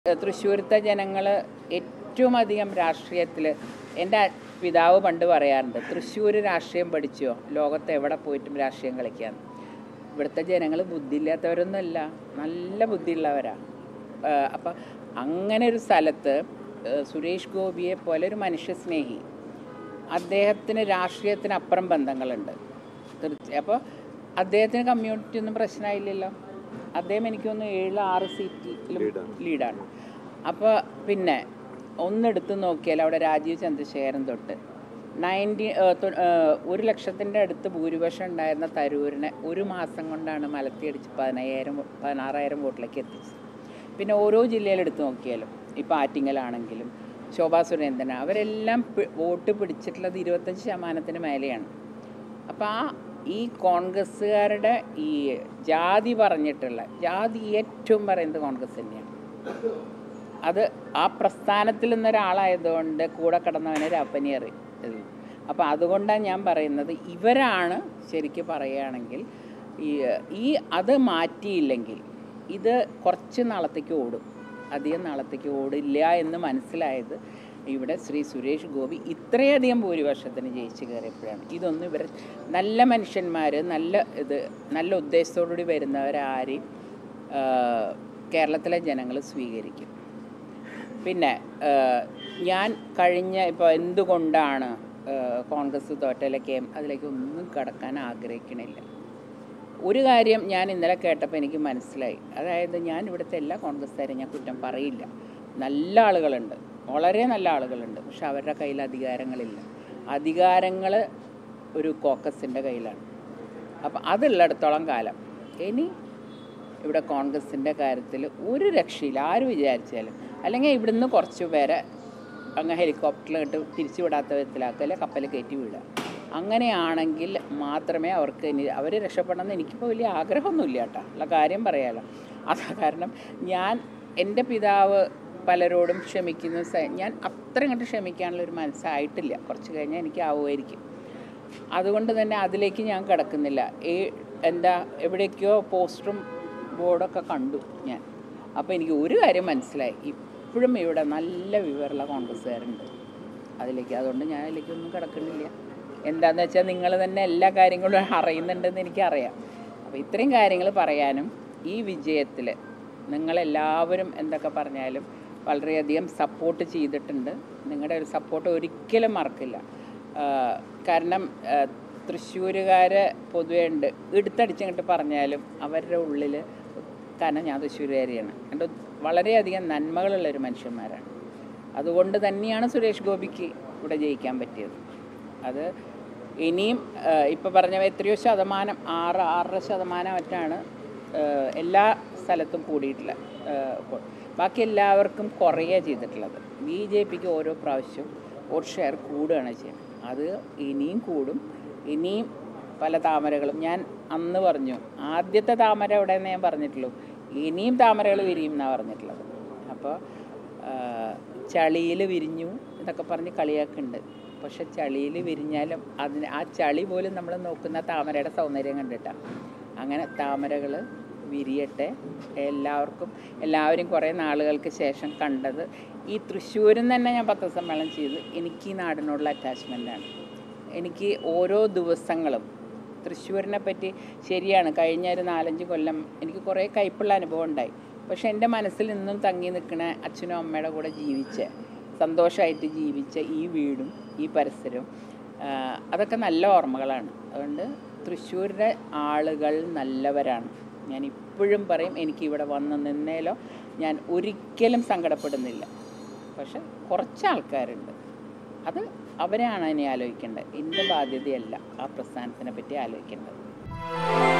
തൃശ്ശൂരത്തെ ജനങ്ങൾ ഏറ്റവും അധികം രാഷ്ട്രീയത്തിൽ എൻ്റെ പിതാവ് പണ്ട് പറയാറുണ്ട് തൃശ്ശൂർ രാഷ്ട്രീയം പഠിച്ചോ ലോകത്ത് എവിടെ പോയിട്ടും രാഷ്ട്രീയം കളിക്കാൻ ഇവിടുത്തെ ജനങ്ങൾ ബുദ്ധിയില്ലാത്തവരൊന്നുമല്ല നല്ല ബുദ്ധിയുള്ളവരാ അപ്പം അങ്ങനെ ഒരു സ്ഥലത്ത് ഏഹ് സുരേഷ് ഗോപിയെ പോലെ ഒരു മനുഷ്യസ്നേഹി അദ്ദേഹത്തിന് രാഷ്ട്രീയത്തിനപ്പുറം ബന്ധങ്ങളുണ്ട് തീർച്ച അപ്പോൾ അദ്ദേഹത്തിന് കമ്മ്യൂണിറ്റി ഒന്നും പ്രശ്നമായില്ലല്ലോ അദ്ദേഹം എനിക്ക് തോന്നുന്നു ഏഴ് ആറ് സീറ്റിലും ലീഡാണ് അപ്പോൾ പിന്നെ ഒന്നെടുത്ത് നോക്കിയാൽ അവിടെ രാജീവ് ചന്ദ്രശേഖരൻ തൊട്ട് നയൻറ്റി ഒരു ലക്ഷത്തിൻ്റെ അടുത്ത് ഭൂരിപക്ഷം ഉണ്ടായിരുന്ന തരൂരിനെ ഒരു മാസം കൊണ്ടാണ് മലത്തിയടിച്ച് പതിനയ്യായിരം പതിനാറായിരം വോട്ടിലേക്ക് എത്തിച്ചത് പിന്നെ ഓരോ ജില്ലയിലെടുത്ത് നോക്കിയാലും ഇപ്പോൾ ആറ്റിങ്ങലാണെങ്കിലും ശോഭാ സുരേന്ദ്രൻ അവരെല്ലാം പി- വോട്ട് പിടിച്ചിട്ടുള്ളത് ഇരുപത്തഞ്ച് ശതമാനത്തിന് മേലെയാണ് അപ്പോൾ ആ ഈ കോൺഗ്രസ്സുകാരുടെ ഈ ജാതി പറഞ്ഞിട്ടുള്ള ജാതി ഏറ്റവും പറയുന്നത് കോൺഗ്രസ് തന്നെയാണ് അത് ആ പ്രസ്ഥാനത്തിൽ നിന്നൊരാളായതുകൊണ്ട് കൂടെ കിടന്നവനെ രാപ്പനി അറിയും അപ്പോൾ അതുകൊണ്ടാണ് ഞാൻ പറയുന്നത് ഇവരാണ് ശരിക്കും പറയുകയാണെങ്കിൽ ഈ ഈ അത് മാറ്റിയില്ലെങ്കിൽ ഇത് കുറച്ച് നാളത്തേക്ക് ഓടും അധികം നാളത്തേക്ക് ഓടില്ല എന്ന് മനസ്സിലായത് ഇവിടെ ശ്രീ സുരേഷ് ഗോപി ഇത്രയധികം ഭൂരിപക്ഷത്തിന് ജയിച്ച് കയറിയപ്പോഴാണ് ഇതൊന്നും ഇവർ നല്ല മനുഷ്യന്മാർ നല്ല ഇത് നല്ല ഉദ്ദേശത്തോടുകൂടി വരുന്നവരാരെയും ആ, കേരളത്തിലെ ജനങ്ങൾ സ്വീകരിക്കും പിന്നെ ഏഹ്, ഞാൻ കഴിഞ്ഞ ഇപ്പോൾ എന്തുകൊണ്ടാണ് ഏഹ്, കോൺഗ്രസ് തോറ്റയിലൊക്കെ അതിലേക്ക് ഒന്നും കടക്കാൻ ആഗ്രഹിക്കണില്ല ഒരു കാര്യം ഞാൻ ഇന്നലെ കേട്ടപ്പോൾ എനിക്ക് മനസ്സിലായി അതായത് ഞാൻ ഇവിടുത്തെ എല്ലാ കോൺഗ്രസ്സുകാരെയും ഞാൻ കുറ്റം പറയില്ല നല്ല ആളുകളുണ്ട് വളരെ നല്ല ആളുകളുണ്ട് പക്ഷെ അവരുടെ കയ്യിൽ അധികാരങ്ങളില്ല അധികാരങ്ങൾ ഒരു കോക്കസിൻ്റെ കയ്യിലാണ് അപ്പം അതുള്ളിടത്തോളം കാലം ഇനി ഇവിടെ കോൺഗ്രസിൻ്റെ കാര്യത്തിൽ ഒരു രക്ഷയില്ല ആര് വിചാരിച്ചാലും അല്ലെങ്കിൽ ഇവിടുന്ന് കുറച്ച് പേരെ അങ്ങ് ഹെലികോപ്റ്ററിൽ ഇട്ട് തിരിച്ചു വിടാത്ത വിധത്തിലാക്കുക അല്ലെങ്കിൽ കപ്പൽ കയറ്റി വിടുക അങ്ങനെയാണെങ്കിൽ മാത്രമേ അവർക്ക് ഇനി അവർ രക്ഷപ്പെടണമെന്ന് എനിക്കിപ്പോൾ വലിയ ആഗ്രഹമൊന്നുമില്ല കേട്ടോ ഉള്ള കാര്യം പറയാലോ അതാ കാരണം ഞാൻ എൻ്റെ പിതാവ് പലരോടും ക്ഷമിക്കുന്ന സ- ഞാൻ അത്ര കണ്ട് ക്ഷമിക്കാനുള്ള ഒരു മനസ്സായിട്ടില്ല കുറച്ച് കഴിഞ്ഞാൽ എനിക്ക് ആവുമായിരിക്കും അതുകൊണ്ട് തന്നെ അതിലേക്ക് ഞാൻ കിടക്കുന്നില്ല ഈ എന്താ എവിടേക്കോ പോസ്റ്ററും ബോർഡൊക്കെ കണ്ടു ഞാൻ അപ്പോൾ എനിക്ക് ഒരു കാര്യം മനസ്സിലായി ഇപ്പോഴും ഇവിടെ നല്ല വിവരമുള്ള കോൺഗ്രസ്സുകാരുണ്ട് അതിലേക്ക് അതുകൊണ്ട് ഞാൻ അതിലേക്കൊന്നും കിടക്കുന്നില്ല എന്താണെന്ന് വെച്ചാൽ നിങ്ങൾ തന്നെ എല്ലാ കാര്യങ്ങളും അറിയുന്നുണ്ടെന്ന് എനിക്കറിയാം അപ്പോൾ ഇത്രയും കാര്യങ്ങൾ പറയാനും ഈ വിജയത്തിൽ നിങ്ങളെല്ലാവരും എന്തൊക്കെ പറഞ്ഞാലും വളരെയധികം സപ്പോർട്ട് ചെയ്തിട്ടുണ്ട് നിങ്ങളുടെ ഒരു സപ്പോർട്ട് ഒരിക്കലും മറക്കില്ല ആ, കാരണം തൃശ്ശൂരുകാർ പൊതുവേ ഉണ്ട് എടുത്തടിച്ചങ്ങോട്ട് പറഞ്ഞാലും അവരുടെ ഉള്ളിൽ കാരണം ഞാൻ തൃശ്ശൂരുകാരിയാണ് എൻ്റെ വളരെയധികം നന്മകളുള്ളൊരു മനുഷ്യന്മാരാണ് അതുകൊണ്ട് തന്നെയാണ് സുരേഷ് ഗോപിക്ക് ഇവിടെ ജയിക്കാൻ പറ്റിയത് അത് ഇനിയും ഇപ്പോൾ പറഞ്ഞ എത്രയോ ശതമാനം ആറ് ആറര ശതമാനം മറ്റാണ് ഏഹ്, എല്ലാ സ്ഥലത്തും കൂടിയിട്ടുള്ള ഏഹ്, കൊ- ബാക്കി എല്ലാവർക്കും കുറയുക ചെയ്തിട്ടുള്ളത് ബി ജെ പിക്ക് ഓരോ പ്രാവശ്യവും വോട്ട് ഷെയർ കൂടുകയാണ് ചെയ്യുന്നത് അത് ഇനിയും കൂടും ഇനിയും പല താമരകളും ഞാൻ അന്ന് പറഞ്ഞു ആദ്യത്തെ താമര എവിടെയെന്ന് ഞാൻ പറഞ്ഞിട്ടുള്ളൂ ഇനിയും താമരകൾ വിരിയും എന്നാണ് പറഞ്ഞിട്ടുള്ളത് അപ്പോൾ ചളിയിൽ വിരിഞ്ഞു എന്നൊക്കെ പറഞ്ഞ് കളിയാക്കുന്നുണ്ട് പക്ഷെ ചളിയിൽ വിരിഞ്ഞാലും അതിന് ആ ചളി പോലും നമ്മൾ നോക്കുന്ന താമരയുടെ സൗന്ദര്യം കണ്ടിട്ടാണ് അങ്ങനെ താമരകൾ വിരിയട്ടെ എല്ലാവർക്കും എല്ലാവരും കുറേ നാളുകൾക്ക് ശേഷം കണ്ടത് ഈ തൃശ്ശൂരിൽ നിന്ന് തന്നെ ഞാൻ പത്രസമ്മേളനം ചെയ്ത് എനിക്ക് ഈ നാടിനോടുള്ള അറ്റാച്ച്മെൻറ്റാണ് എനിക്ക് ഓരോ ദിവസങ്ങളും തൃശ്ശൂരിനെ പറ്റി ശരിയാണ് കഴിഞ്ഞ ഒരു നാലഞ്ച് കൊല്ലം എനിക്ക് കുറേ കയ്പുള്ള അനുഭവം ഉണ്ടായി പക്ഷെ എൻ്റെ മനസ്സിൽ ഇന്നും തങ്ങി നിൽക്കുന്ന അച്ഛനും അമ്മയുടെ കൂടെ ജീവിച്ച സന്തോഷമായിട്ട് ജീവിച്ച ഈ വീടും ഈ പരിസരവും ആ, അതൊക്കെ നല്ല ഓർമ്മകളാണ് അതുകൊണ്ട് തൃശ്ശൂരിലെ ആളുകൾ നല്ലവരാണ് ഞാൻ ഇപ്പോഴും പറയും എനിക്ക് ഇവിടെ വന്ന് നിന്നേലോ ഞാൻ ഒരിക്കലും സങ്കടപ്പെടുന്നില്ല പക്ഷെ കുറച്ച് ആൾക്കാരുണ്ട് അത് അവരെയാണ് ഇനി ആലോചിക്കേണ്ടത് എൻ്റെ ബാധ്യതയല്ല ആ പ്രസ്ഥാനത്തിനെ പറ്റി ആലോചിക്കേണ്ടത്